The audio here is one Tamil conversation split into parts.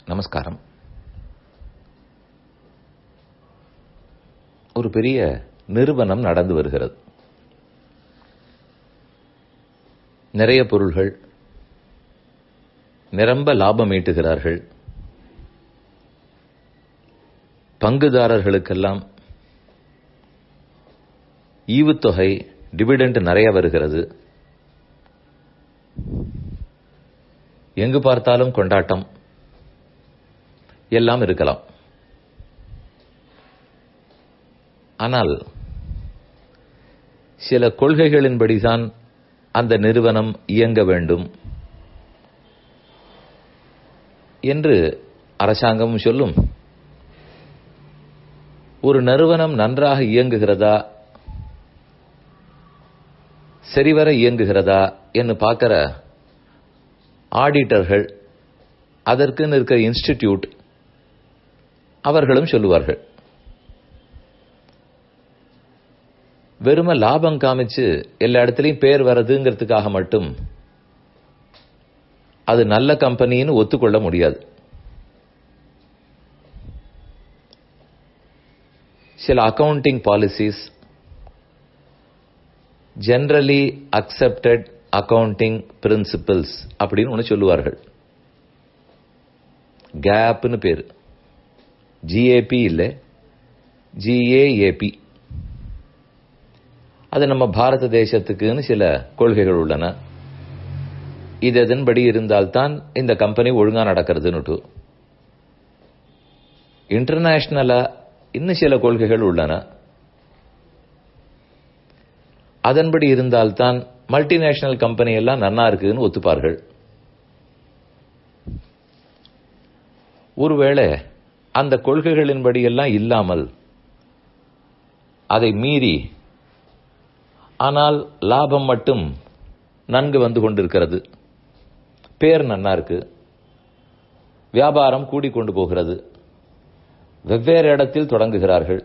நமஸ்காரம் ஒரு பெரிய நிறுவனம் நடந்து வருகிறது நிறைய பொருள்கள் நிரம்ப லாபம் ஈட்டுகிறார்கள் பங்குதாரர்களுக்கெல்லாம் ஈவுத்தொகை டிவிடெண்ட் நிறைய வருகிறது எங்கு பார்த்தாலும் கொண்டாட்டம் எல்லாம் இருக்கலாம் ஆனால் சில கொள்கைகளின்படிதான் அந்த நிறுவனம் இயங்க வேண்டும் என்று அரசாங்கம் சொல்லும் ஒரு நிறுவனம் நன்றாக இயங்குகிறதா சரிவர இயங்குகிறதா என்று பார்க்கிற ஆடிட்டர்கள் அதற்குன்னு இருக்கிற இன்ஸ்டிடியூட் அவர்களும் சொல்லுவார்கள் வெறும லாபம் காமிச்சு எல்லா இடத்துலையும் பேர் வர்றதுங்கிறதுக்காக மட்டும் அது நல்ல கம்பெனின்னு ஒத்துக்கொள்ள முடியாது சில accounting policies generally accepted accounting principles அப்படின்னு ஒன்று சொல்லுவார்கள் கேப்னு பேர் ஜிஏபி இல்லை ஜிஏஏபி அது நம்ம பாரத தேசத்துக்குன்னு சில கொள்கைகள் உள்ளன இது எதன்படி இருந்தால்தான் இந்த கம்பெனி ஒழுங்கா நடக்கிறதுன்னு இன்டர்நேஷனலா இன்னும் சில கொள்கைகள் உள்ளன அதன்படி இருந்தால்தான் மல்டிநேஷனல் கம்பெனி எல்லாம் நன்னா இருக்குன்னு ஒத்துப்பார்கள் ஒருவேளை அந்த கொள்கைகளின்படி எல்லாம் இல்லாமல் அதை மீறி ஆனால் லாபம் மட்டும் நன்கு வந்து கொண்டிருக்கிறது பேர் நன்னா இருக்கு வியாபாரம் கூடிக்கொண்டு போகிறது வெவ்வேறு இடத்தில் தொடங்குகிறார்கள்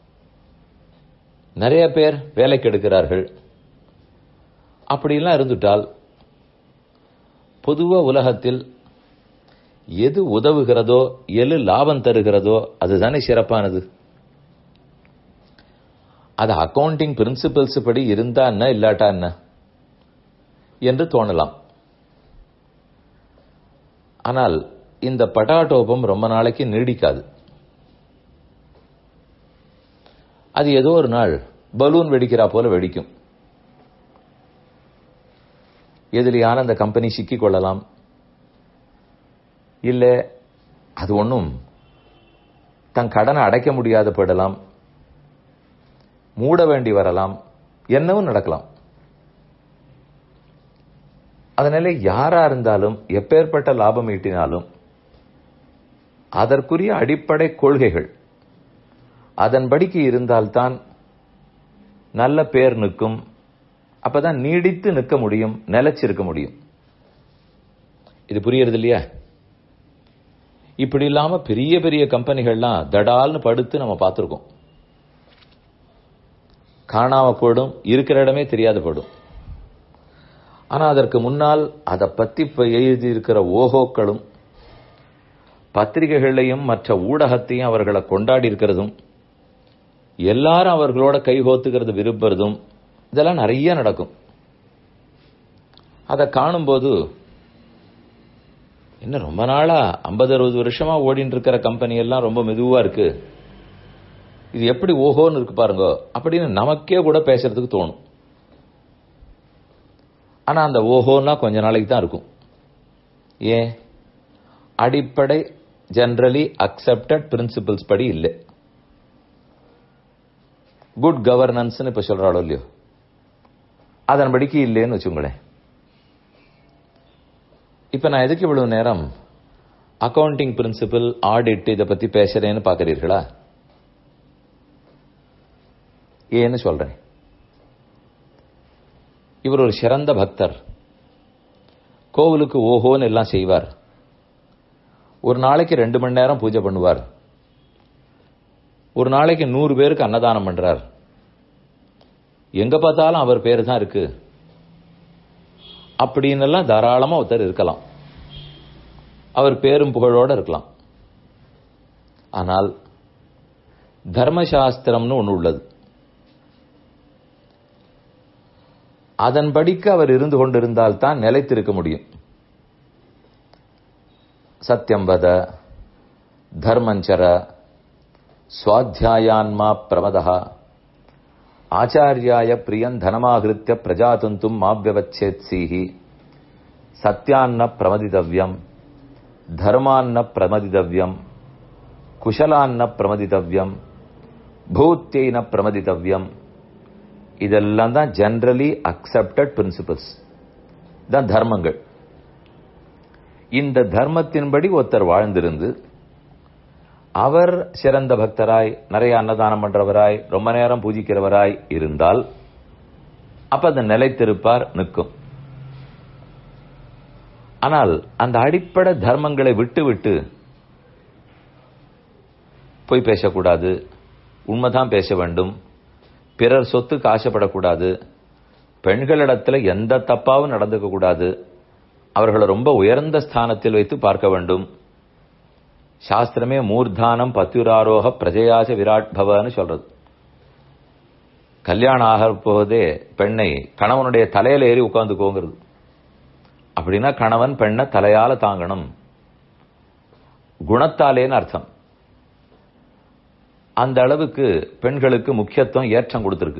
நிறைய பேர் வேலைக்கு எடுக்கிறார்கள் அப்படிலாம் இருந்துட்டால் பொதுவா உலகத்தில் எது உதவுகிறதோ எது லாபம் தருகிறதோ அதுதானே சிறப்பானது அது அக்கவுண்டிங் பிரின்சிபல்ஸ் படி இருந்தா என்ன இல்லாட்டா என்ன என்று தோணலாம் ஆனால் இந்த பட்டாட்டோபம் ரொம்ப நாளைக்கு நீடிக்காது அது ஏதோ ஒரு நாள் பலூன் வெடிக்கிறா போல வெடிக்கும் எதிரியான அந்த கம்பெனி சிக்கிக் கொள்ளலாம் இல்ல அது ஒன்றும் தன் கடனை அடைக்க முடியாத போயிடலாம் மூட வேண்டி வரலாம் என்னவும் நடக்கலாம் அதனால யாரா இருந்தாலும் எப்பேற்பட்ட லாபம் ஈட்டினாலும் அதற்குரிய அடிப்படை கொள்கைகள் அதன்படிக்கு இருந்தால்தான் நல்ல பேர் நிற்கும் அப்பதான் நீடித்து நிற்க முடியும் நிலைச்சிருக்க முடியும் இது புரியறது இல்லையா இப்படி இல்லாம பெரிய பெரிய கம்பெனிகள்லாம் தடால்னு படுத்து நம்ம பார்த்துருக்கோம் காணாம போடும் இருக்கிற இடமே தெரியாத போடும் ஆனா அதற்கு முன்னால் அதை பத்தி எழுதி இருக்கிற ஓஹோக்களும் பத்திரிகைகளையும் மற்ற ஊடகத்தையும் அவர்களை கொண்டாடி இருக்கிறதும் எல்லாரும் அவர்களோட கைகோத்துக்கிறது விரும்புறதும் இதெல்லாம் நிறைய நடக்கும் அதை காணும்போது என்ன ரொம்ப நாளா ஐம்பது அறுபது வருஷமா ஓடிட்டு இருக்கிற கம்பெனி எல்லாம் ரொம்ப மெதுவா இருக்கு இது எப்படி ஓஹோன்னு இருக்கு பாருங்க அப்படின்னு நமக்கே கூட பேசுறதுக்கு தோணும் ஆனா அந்த ஓஹோன்னா கொஞ்ச நாளைக்கு தான் இருக்கும் ஏன் அடிப்படை ஜெனரலி அக்செப்டட் பிரின்சிபிள்ஸ் படி இல்லை குட் கவர்னன்ஸ்னு இப்ப சொல்றாளோ இல்லையோ அதன்படிக்கு இல்லைன்னு வச்சுங்களேன் இப்ப நான் எதுக்கு இவ்வளவு நேரம் அக்கவுண்டிங் பிரின்சிபிள் ஆடிட் இதை பத்தி பேசுறேன்னு பாக்குறீர்களா ஏன்னு சொல்றேன் இவர் ஒரு சிறந்த பக்தர் கோவிலுக்கு ஓஹோன்னு எல்லாம் செய்வார் ஒரு நாளைக்கு ரெண்டு மணி நேரம் பூஜை பண்ணுவார் ஒரு நாளைக்கு நூறு பேருக்கு அன்னதானம் பண்றார் எங்க பார்த்தாலும் அவர் பேர் தான் இருக்கு அப்படின்னு எல்லாம் தாராளமா ஒருத்தர் இருக்கலாம் அவர் பேரும் புகழோட இருக்கலாம் ஆனால் தர்மசாஸ்திரம்னு ஒன்று உள்ளது அதன்படிக்கு அவர் இருந்து கொண்டிருந்தால் தான் நிலைத்திருக்க முடியும் சத்தியம்பத தர்மஞ்சர சுவாத்தியாயான்மா பிரமதா ஆச்சாரியாய பிரியன் தனமாகிருத்திய பிரஜாதந்தும் மாவியவச்சேத்சீஹி சத்யான்ன பிரமதிதவ்யம் தர்மான்ன பிரமதிதவ்யம் குஷலான்ன பிரமதிதவ்யம் பூத்தியைன பிரமதிதவ்யம் இதெல்லாம் தான் ஜெனரலி அக்செப்டட் பிரின்சிபல்ஸ் தான் தர்மங்கள் இந்த தர்மத்தின்படி ஒருத்தர் வாழ்ந்திருந்து அவர் சிறந்த பக்தராய் நிறைய அன்னதானம் பண்றவராய் ரொம்ப நேரம் பூஜிக்கிறவராய் இருந்தால் அப்ப அது நிலைத்திருப்பார் நிற்கும் ஆனால் அந்த அடிப்படை தர்மங்களை விட்டு விட்டு போய் பேசக்கூடாது உண்மைதான் பேச வேண்டும் பிறர் சொத்துக்கு ஆசைப்படக்கூடாது பெண்களிடத்துல எந்த தப்பாவும் நடந்துக்க கூடாது அவர்களை ரொம்ப உயர்ந்த ஸ்தானத்தில் வைத்து பார்க்க வேண்டும் சாஸ்திரமே மூர்தானம் பத்யுராரோக பிரஜயாச விராட் பவன்னு சொல்றது கல்யாணம் ஆக போதே பெண்ணை கணவனுடைய தலையில ஏறி உட்கார்ந்துக்கோங்கிறது அப்படின்னா கணவன் பெண்ணை தலையால தாங்கணும் குணத்தாலேன்னு அர்த்தம் அந்த அளவுக்கு பெண்களுக்கு முக்கியத்துவம் ஏற்றம் கொடுத்திருக்கு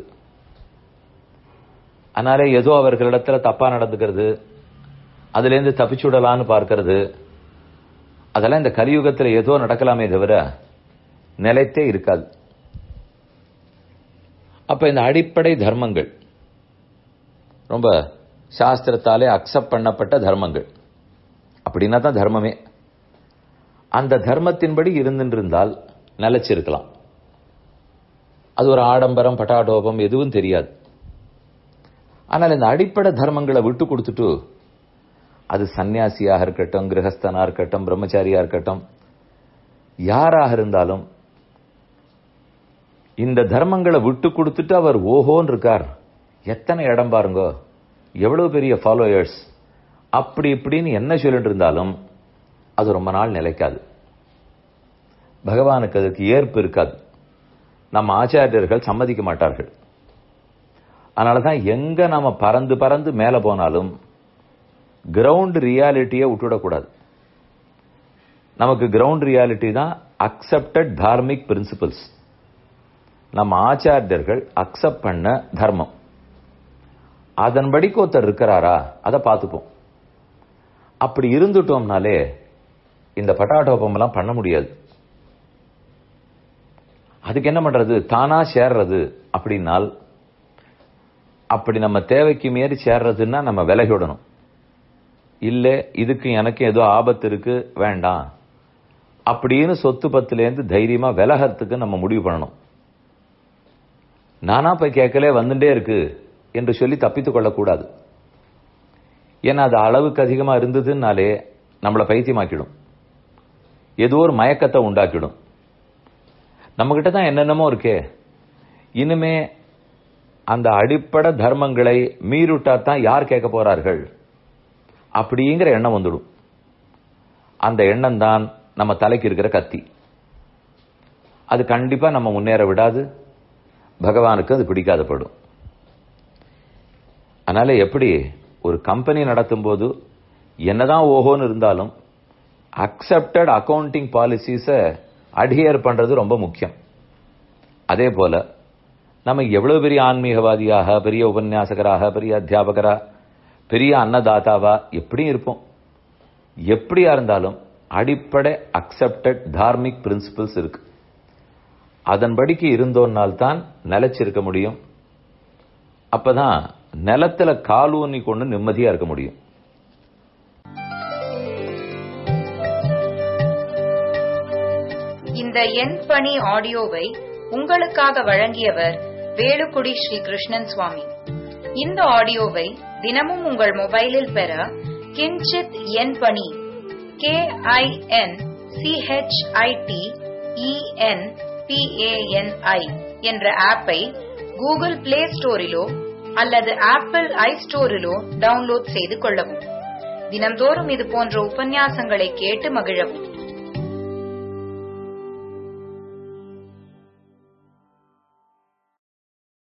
அதனால ஏதோ அவர்களிடத்துல தப்பா நடந்துக்கிறது அதுல இருந்து தப்பிச்சுடலான்னு பார்க்கிறது அதெல்லாம் இந்த கலியுகத்தில் ஏதோ நடக்கலாமே தவிர நிலைத்தே இருக்காது அப்ப இந்த அடிப்படை தர்மங்கள் ரொம்ப சாஸ்திரத்தாலே அக்செப்ட் பண்ணப்பட்ட தர்மங்கள் அப்படின்னா தான் தர்மமே அந்த தர்மத்தின்படி இருந்திருந்தால் நிலைச்சிருக்கலாம் அது ஒரு ஆடம்பரம் பட்டாடோபம் எதுவும் தெரியாது ஆனால் இந்த அடிப்படை தர்மங்களை விட்டு கொடுத்துட்டு அது சன்னியாசியாக இருக்கட்டும் கிரகஸ்தனா இருக்கட்டும் பிரம்மச்சாரியா இருக்கட்டும் யாராக இருந்தாலும் இந்த தர்மங்களை விட்டு கொடுத்துட்டு அவர் ஓஹோன்னு இருக்கார் எத்தனை இடம் பாருங்க எவ்வளவு பெரிய ஃபாலோயர்ஸ் அப்படி இப்படின்னு என்ன சொல்லிட்டு இருந்தாலும் அது ரொம்ப நாள் நிலைக்காது பகவானுக்கு அதுக்கு ஏற்பு இருக்காது நம்ம ஆச்சாரியர்கள் சம்மதிக்க மாட்டார்கள் அதனால தான் எங்க நாம பறந்து பறந்து மேலே போனாலும் கிரவுண்ட் ரியாலிட்டியை விட்டுவிடக்கூடாது நமக்கு கிரவுண்ட் ரியாலிட்டி தான் அக்செப்டட் தார்மிக் பிரின்சிபல்ஸ் நம்ம ஆச்சாரியர்கள் அக்செப்ட் பண்ண தர்மம் அதன்படிக்கு ஒருத்தர் இருக்கிறாரா அதை பார்த்துப்போம் அப்படி இருந்துட்டோம்னாலே இந்த பட்டாட்டோப்பம் எல்லாம் பண்ண முடியாது அதுக்கு என்ன பண்றது தானா சேர்றது அப்படின்னால் அப்படி நம்ம தேவைக்கு மீறி சேர்றதுன்னா நம்ம விலகி விடணும் இல்ல இதுக்கு எனக்கு ஏதோ ஆபத்து இருக்கு வேண்டாம் அப்படின்னு சொத்து பத்துலேருந்து தைரியமா விலகறதுக்கு நம்ம முடிவு பண்ணணும் நானா போய் கேட்கலே வந்துட்டே இருக்கு என்று சொல்லி தப்பித்துக் கொள்ளக்கூடாது ஏன்னா அது அளவுக்கு அதிகமா இருந்ததுனாலே நம்மளை பைத்தியமாக்கிடும் ஏதோ ஒரு மயக்கத்தை உண்டாக்கிடும் நம்ம கிட்ட தான் என்னென்னமோ இருக்கே இனிமே அந்த அடிப்படை தர்மங்களை மீறுட்டா தான் யார் கேட்க போறார்கள் அப்படிங்கிற எண்ணம் வந்துடும் அந்த எண்ணம் தான் நம்ம தலைக்கு இருக்கிற கத்தி அது கண்டிப்பா நம்ம முன்னேற விடாது பகவானுக்கு அது பிடிக்காதப்படும் அதனால எப்படி ஒரு கம்பெனி நடத்தும் போது என்னதான் ஓஹோன்னு இருந்தாலும் அக்செப்டட் அக்கவுண்டிங் பாலிசிஸை அடியர் பண்றது ரொம்ப முக்கியம் அதே போல நம்ம எவ்வளவு பெரிய ஆன்மீகவாதியாக பெரிய உபன்யாசகராக பெரிய அத்தியாபகரா பெரிய அன்னதாதாவா எப்படியும் இருப்போம் எப்படியா இருந்தாலும் அடிப்படை அக்செப்டட் தார்மிக் பிரின்சிபல்ஸ் இருக்கு அதன்படிக்கு இருந்தோன்னால் தான் நிலைச்சிருக்க முடியும் அப்பதான் நிலத்துல காலூனி கொண்டு நிம்மதியா இருக்க முடியும் இந்த எண் பணி ஆடியோவை உங்களுக்காக வழங்கியவர் வேலுக்குடி ஸ்ரீ கிருஷ்ணன் சுவாமி இந்த ஆடியோவை தினமும் உங்கள் மொபைலில் பெற கிஞ்சித் எண் பணி கே ஐ என் சிஹெச்ஐடி இஎன் பிஏஎன்ஐ என்ற ஆப்பை கூகுள் பிளே ஸ்டோரிலோ அல்லது ஆப்பிள் ஐ ஸ்டோரிலோ டவுன்லோட் செய்து கொள்ளவும் தினம்தோறும் இது போன்ற உபன்யாசங்களை கேட்டு மகிழவும்